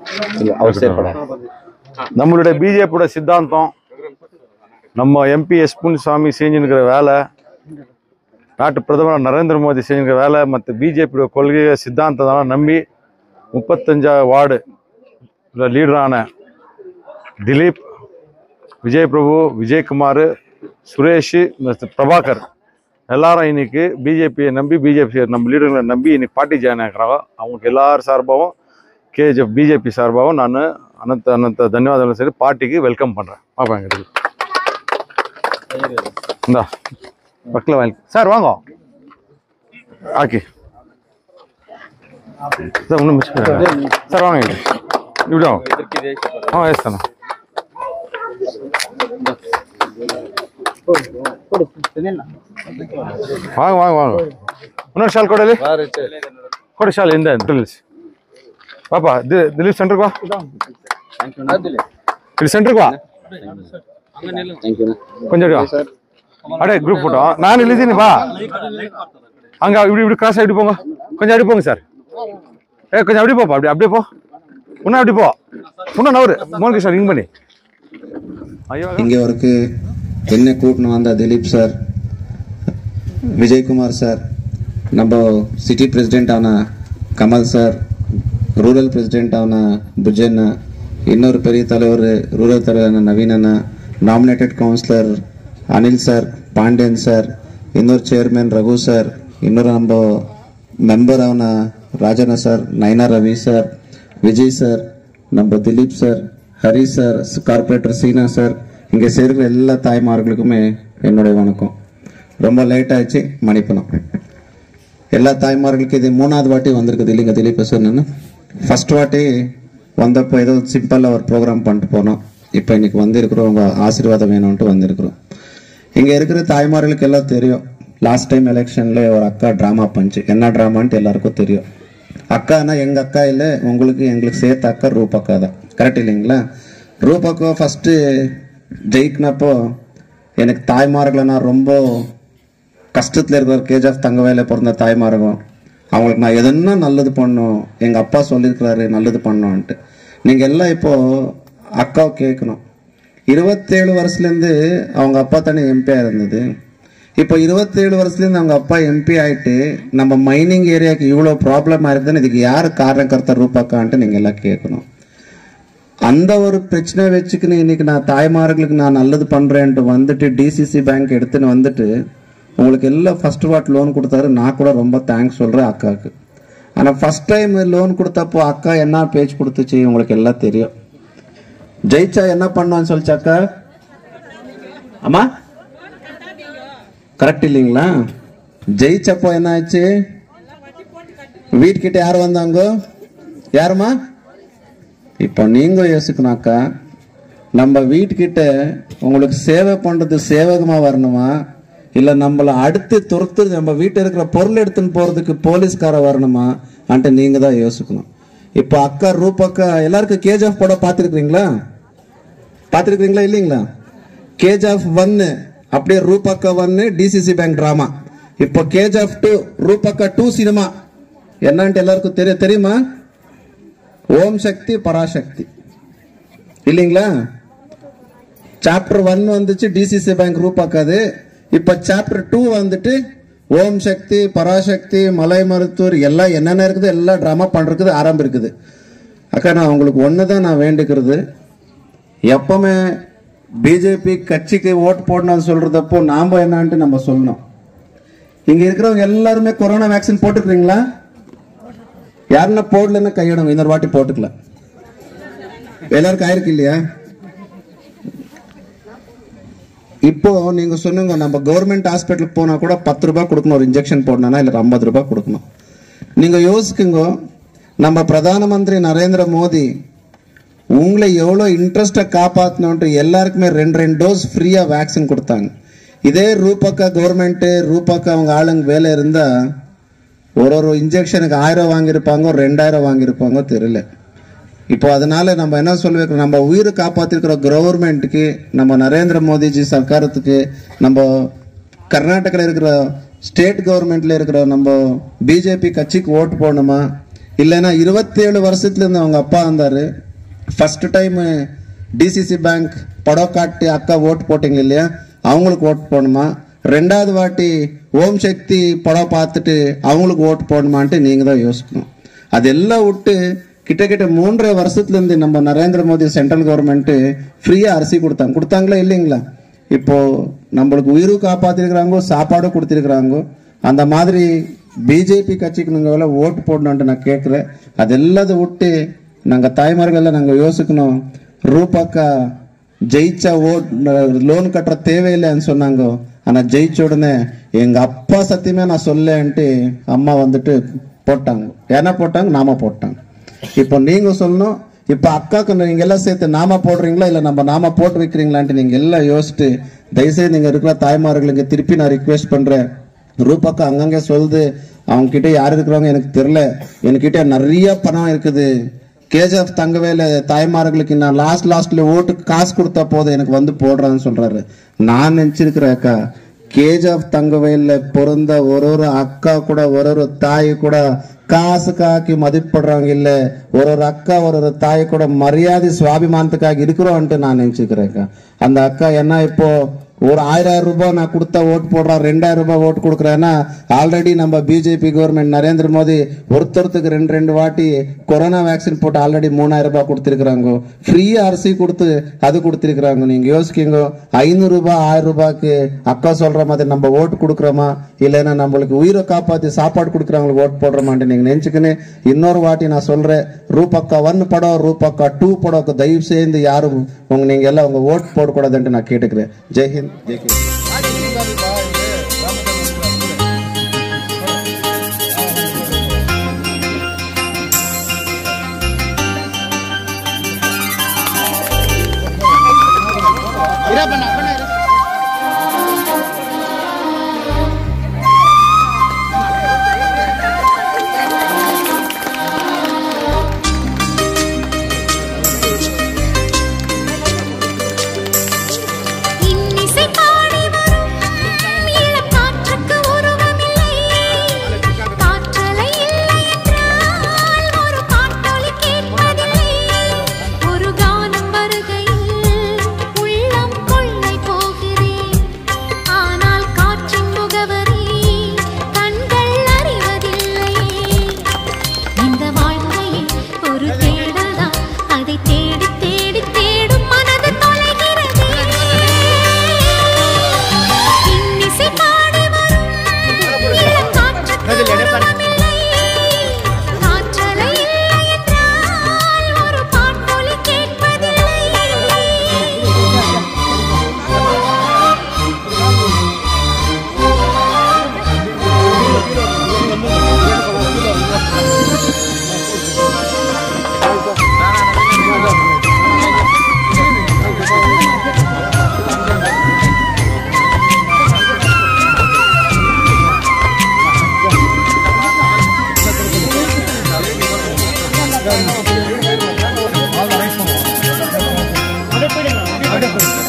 இல்ல அவசியப்பட நம்மளுடைய பிஜேபியோட சித்தாந்தம் நம்ம எம்பி எஸ் சாமி செஞ்சுருக்கிற வேலை நாட்டு பிரதமர் நரேந்திர மோடி செஞ்சுருக்கிற வேலை மற்ற பிஜேபியோட கொள்கையை சித்தாந்தத்தெல்லாம் நம்பி முப்பத்தஞ்சா வார்டு லீடரான திலீப் விஜய் பிரபு விஜயகுமார் சுரேஷ் மிஸ்டர் பிரபாகர் எல்லாரும் இன்னைக்கு பிஜேபியை நம்பி பிஜேபி நம்ம லீடர்களை நம்பி இன்னைக்கு பார்ட்டி ஜாயின் ஆகிறாங்க அவங்களுக்கு எல்லார் சார்பாகவும் கேஜிஎஃப் பிஜேபி சார்பாகவும் நான் அனந்த அனந்த தன்யவாதங்களும் சரி பார்ட்டிக்கு வெல்கம் பண்ணுறேன் பார்ப்பேன் எங்களுக்கு இந்தா பக்கத்தில் வாங்கி சார் வாங்க ஆக்கி சார் ஒன்றும் மிஸ் சார் வாங்க இங்க. இப்படி வாங்க ஆ எஸ் தானே வாங்க வாங்க வாங்க இன்னொரு ஷால் ಕೊಡಲಿ ಕೊಡಿ ಶಾಲ್ ಹಿಂದೆ ತಿಳಿಸಿ ಪಾಪ ದಿ- ದಿಲೀಪ್ ಸೆಂಟ್ರಿಗೆ ಬಾ ಇಲ್ಲಿ ಸೆಂಟ್ರಿಗೆ ಬಾ கொஞ்சம் இரு. அடே குரூப் போட்டோ நான் எழுதினி பா அங்க இப்படி இப்படி கிராஸ் அப்படி போங்க கொஞ்சம் அப்படி போங்க சார் ஏ கொஞ்சம் அப்படி போப்பா அப்படி அப்படியே போ இன்னும் அப்படி போ இன்னும் நவரு மோகன் கிருஷ்ணன் ரிங் பண்ணி ஐயோ இங்கே ஒருக்கு என்ன கூட்டின்னு வந்த திலீப் சார் விஜயகுமார் சார் நம்ம சிட்டி பிரசிடென்ட் ஆன கமல் சார் ரூரல் பிரசிடென்ட் ஆன புஜன் இன்னொரு பெரிய தலைவர் ரூரல் தலைவர் நவீன் அண்ணா nominated councillor Anil sir Pandian sir இன்னொரு சேர்மன் ரகு சார் இன்னொரு நம்ம மெம்பர் ஆன Rajanna sir Nayana Ravi sir Vijay sir நம்ம Dilip sir Hari sir corporator Seena sir இங்கே சேர்க்கிற எல்லா தாய்மார்களுக்குமே என்னுடைய வணக்கம் ரொம்ப லேட் ஆயிடுச்சு மன்னிப்பணும் எல்லா தாய்மார்களுக்கு இது மூணாவது வாட்டி வந்திருக்குது இல்லைங்க திலீப் சார் நான் ஃபர்ஸ்ட் வாட்டி வந்தப்போ ஏதோ சிம்பிளாக ஒரு ப்ரோக்ராம் பண்ணிட்டு போனோம் இப்போ இன்னைக்கு வந்திருக்கிறோம் உங்கள் ஆசீர்வாதம் வேணும்ன்ட்டு வந்திருக்கிறோம் இங்கே இருக்கிற தாய்மார்களுக்கு எல்லாம் தெரியும் லாஸ்ட் டைம் எலெக்ஷன்ல ஒரு அக்கா ட்ராமா பண்ணுச்சு என்ன ட்ராமான்ட்டு எல்லாருக்கும் தெரியும் அக்கானா எங்க அக்கா இல்ல உங்களுக்கு எங்களுக்கு சேர்த்த அக்கா ரூபக்கா தான் கரெக்ட் இல்லைங்களா ரூபக்கா ஃபர்ஸ்ட் ஜெயிக்கினப்போ எனக்கு தாய்மார்களை நான் ரொம்ப கஷ்டத்தில் இருக்கிற கேஜாஃப் தங்கவேல பிறந்த தாய்மார்கள் அவங்களுக்கு நான் எதுன்னா நல்லது பண்ணும் எங்க அப்பா சொல்லியிருக்கிறாரு நல்லது பண்ணோன்ட்டு நீங்க எல்லாம் இப்போ அக்காவை கேட்கணும் இருபத்தேழு வருஷத்துலேருந்து அவங்க அப்பா தானே எம்பியாக இருந்தது இப்போ இருபத்தேழு வருஷத்துலேருந்து அவங்க அப்பா எம்பி ஆயிட்டு நம்ம மைனிங் ஏரியாவுக்கு இவ்வளோ ப்ராப்ளம் ஆயிருக்குதுன்னு இதுக்கு யார் காரணக்கர்த்தா ரூபாக்கான்ட்டு நீங்கள் எல்லாம் கேட்கணும் அந்த ஒரு பிரச்சனை வச்சுக்கின்னு இன்னைக்கு நான் தாய்மார்களுக்கு நான் நல்லது பண்றேன்ட்டு வந்துட்டு டிசிசி பேங்க் எடுத்துன்னு வந்துட்டு உங்களுக்கு எல்லாம் ஃபர்ஸ்ட் வாட் லோன் கொடுத்தாரு நான் கூட ரொம்ப தேங்க்ஸ் சொல்றேன் அக்காவுக்கு ஆனா ஃபர்ஸ்ட் டைம் லோன் கொடுத்தப்போ அக்கா என்ன பேச்சு கொடுத்துச்சு உங்களுக்கு எல்லாம் தெரியும் ஜெயிச்சா என்ன பண்ணுவான்னு சொல்லிச்சு அக்கா அம்மா கரெக்ட் இல்லைங்களா ஜெயிச்சப்போ என்ன ஆச்சு வீட்டுக்கிட்ட யார் வந்தாங்க யாருமா இப்போ நீங்க யோசிக்கணாக்கா நம்ம வீட்டுக்கிட்ட உங்களுக்கு சேவை பண்றது சேவகமா வரணுமா இல்ல நம்மள அடுத்து துரத்து நம்ம வீட்டில் இருக்கிற பொருள் எடுத்துன்னு போறதுக்கு போலீஸ்கார வரணுமா அன்ட்டு நீங்க தான் யோசிக்கணும் இப்போ அக்கா ரூபக்கா எல்லாருக்கும் கேஜ் ஆஃப் படம் பார்த்துருக்கீங்களா பார்த்துருக்கீங்களா இல்லைங்களா கேஜ் ஆஃப் ஒன்னு அப்படியே ரூபக்கா ஒன்னு டிசிசி பேங்க் டிராமா இப்போ கேஜ் ஆஃப் டூ ரூபக்கா டூ சினிமா என்னன்ட்டு எல்லாருக்கும் தெரிய தெரியுமா ஓம் சக்தி பராசக்தி இல்லைங்களா சாப்டர் ஒன் வந்துச்சு டிசிசி பேங்க் ரூபாக்காது இப்ப சாப்டர் டூ வந்துட்டு ஓம் சக்தி பராசக்தி மலை மருத்துவர் எல்லாம் என்னென்ன இருக்குது எல்லாம் ட்ராமா பண்றதுக்கு ஆரம்பம் இருக்குது அக்கா நான் உங்களுக்கு ஒண்ணுதான் நான் வேண்டிக்கிறது எப்பவுமே பிஜேபி கட்சிக்கு ஓட்டு போடணும்னு சொல்றதப்போ நாம என்னன்ட்டு நம்ம சொல்லணும் இங்க இருக்கிறவங்க எல்லாருமே கொரோனா வேக்சின் போட்டுக்கிறீங்களா யாருன்னா போடலன்னா கையிடுங்க இன்னொரு வாட்டி போட்டுக்கலாம் எல்லாருக்கும் ஆயிருக்கு இல்லையா இப்போ நீங்க சொன்னீங்க நம்ம கவர்மெண்ட் ஹாஸ்பிட்டலுக்கு போனா கூட பத்து ரூபாய் கொடுக்கணும் ஒரு இன்ஜெக்ஷன் போடணும்னா இல்ல ஐம்பது ரூபாய் கொடுக்கணும் நீங்க யோசிக்குங்க நம்ம பிரதான மந்திரி நரேந்திர மோடி உங்களை எவ்வளவு இன்ட்ரெஸ்டா காப்பாத்தணும்ட்டு எல்லாருக்குமே ரெண்டு ரெண்டு டோஸ் ஃப்ரீயா வேக்சின் கொடுத்தாங்க இதே ரூபாக்கா கவர்மெண்ட் ரூபாக்கா அவங்க ஆளுங்க வேலை இருந்தா ஒரு ஒரு இன்ஜெக்ஷனுக்கு ஆயிரம் வாங்கியிருப்பாங்க ஒரு ரெண்டாயிரம் வாங்கியிருப்பாங்க தெரியல இப்போ அதனால நம்ம என்ன சொல்லிருக்கோம் நம்ம உயிரை காப்பாத்திருக்கிற கவர்மெண்ட்டுக்கு நம்ம நரேந்திர மோடிஜி சர்க்காரத்துக்கு நம்ம கர்நாடகாவில் இருக்கிற ஸ்டேட் கவர்மெண்ட்ல இருக்கிற நம்ம பிஜேபி கட்சிக்கு ஓட்டு போடணுமா இல்லைன்னா இருபத்தேழு வருஷத்துல இருந்து அவங்க அப்பா இருந்தாரு ஃபர்ஸ்ட் டைம் டிசிசி பேங்க் படம் காட்டி அக்கா ஓட்டு போட்டீங்க இல்லையா அவங்களுக்கு ஓட்டு போடணுமா ரெண்டாவது வாட்டி ஓம் சக்தி படம் பார்த்துட்டு அவங்களுக்கு ஓட்டு போடணுமான்ட்டு நீங்க தான் யோசிக்கணும் அதெல்லாம் விட்டு கிட்ட கிட்ட மூன்றரை வருஷத்துல இருந்து நம்ம நரேந்திர மோடி சென்ட்ரல் கவர்மெண்ட் ஃப்ரீயா அரிசி கொடுத்தாங்க கொடுத்தாங்களா இல்லைங்களா இப்போ நம்மளுக்கு உயிரும் காப்பாத்திருக்கிறாங்க சாப்பாடும் கொடுத்திருக்கிறாங்க அந்த மாதிரி பிஜேபி கட்சிக்கு நீங்க எல்லாம் ஓட்டு போடணும்னு நான் கேட்கிறேன் அது எல்லாத்தையும் விட்டு நாங்க தாய்மார்கள் நாங்க யோசிக்கணும் ரூபாக்கா ஜெயிச்சா ஓட் லோன் கட்டுற தேவையில்லைன்னு சொன்னாங்க ஆனா ஜெயிச்ச உடனே எங்க அப்பா சத்தியமே நான் சொல்லேன்ட்டு அம்மா வந்துட்டு போட்டாங்க என்ன போட்டாங்க நாம போட்டாங்க இப்போ நீங்க சொல்லணும் இப்ப அக்காக்கு நீங்க எல்லாம் சேர்த்து நாம போடுறீங்களா இல்ல நம்ம நாம போட்டு வைக்கிறீங்களான்ட்டு நீங்க எல்லாம் யோசிச்சுட்டு தயவுசெய்து நீங்க இருக்கிற தாய்மார்களுக்கு திருப்பி நான் ரிக்வெஸ்ட் பண்றேன் ரூபாக்கா அங்கங்க சொல்லுது அவங்க கிட்ட யார் இருக்கிறாங்க எனக்கு தெரியல என்கிட்ட நிறைய பணம் இருக்குது கேஜிஎஃப் தங்கவேல தாய்மார்களுக்கு நான் லாஸ்ட் லாஸ்ட்ல ஓட்டு காசு கொடுத்தா போதும் எனக்கு வந்து போடுறான்னு சொல்றாரு நான் நினைச்சிருக்கிறேன் அக்கா கேஜிஎஃப் தங்கவேல பிறந்த ஒரு ஒரு அக்கா கூட ஒரு ஒரு தாய் கூட காசுக்காக்கி மதிப்பிடுறாங்க இல்ல ஒரு ஒரு அக்கா ஒரு ஒரு தாய் கூட மரியாதை சுவாபிமானத்துக்காக இருக்கிறோம்ட்டு நான் நினைச்சுக்கிறேன் அக்கா அந்த அக்கா என்ன இப்போ ஒரு ஆயிரம் ரூபாய் நான் கொடுத்தா ஓட்டு போடுறேன் ரெண்டாயிரம் ரூபாய் ஓட்டு கொடுக்குறேன்னா ஆல்ரெடி நம்ம பிஜேபி கவர்மெண்ட் நரேந்திர மோடி ஒருத்தருக்கு ரெண்டு ரெண்டு வாட்டி கொரோனா வேக்சின் போட்டு ஆல்ரெடி மூணாயிரம் ரூபாய் கொடுத்திருக்கிறாங்க ஃப்ரீ அரிசி கொடுத்து அது கொடுத்திருக்கிறாங்க நீங்க யோசிக்கீங்க ஐநூறு ரூபாய் ஆயிரம் ரூபாய்க்கு அக்கா சொல்ற மாதிரி நம்ம ஓட்டு கொடுக்குறோமா இல்லைன்னா நம்மளுக்கு உயிரை காப்பாத்தி சாப்பாடு கொடுக்குறவங்களுக்கு ஓட்டு போடுறோமான்ட்டு நீங்க நினைச்சுக்கின்னு இன்னொரு வாட்டி நான் சொல்றேன் ரூபக்கா ஒன் படம் ரூபக்கா டூ படம் தயவு செய்து யாரும் உங்க நீங்க எல்லாம் உங்க ஓட்டு போடக்கூடாதுன்ட்டு நான் கேட்டுக்கிறேன் ஜெய்ஹிந்த் ஜெய்ஹிந்த் இன்னிசை பாடி வரும் இளம் காற்றுக்கு உருவமில்லை காற்றலை இல்லை என்றால் ஒரு பாட்டொலி கேட்பதில்லை ஒரு கானம் வருகையில் உள்ளம் கொள்ளை போகிறேன் ஆனால் காற்றின் முகவரி கண்கள் அறிவதில்லையே இந்த வாழ்க்கையே ஒரு தேடல்தான் அதை தேடி தேடி தேடும் மனது தொலைகிறது இன்னிசை பாடி வரும் இளம் காற்றுக்கு உருவமில்லை. காற்றலை இல்லை என்றால் ஒரு பாட்டொலி கேட்பதில்லை அப்படியே போயிடுங்க அப்படியே போயிடுங்க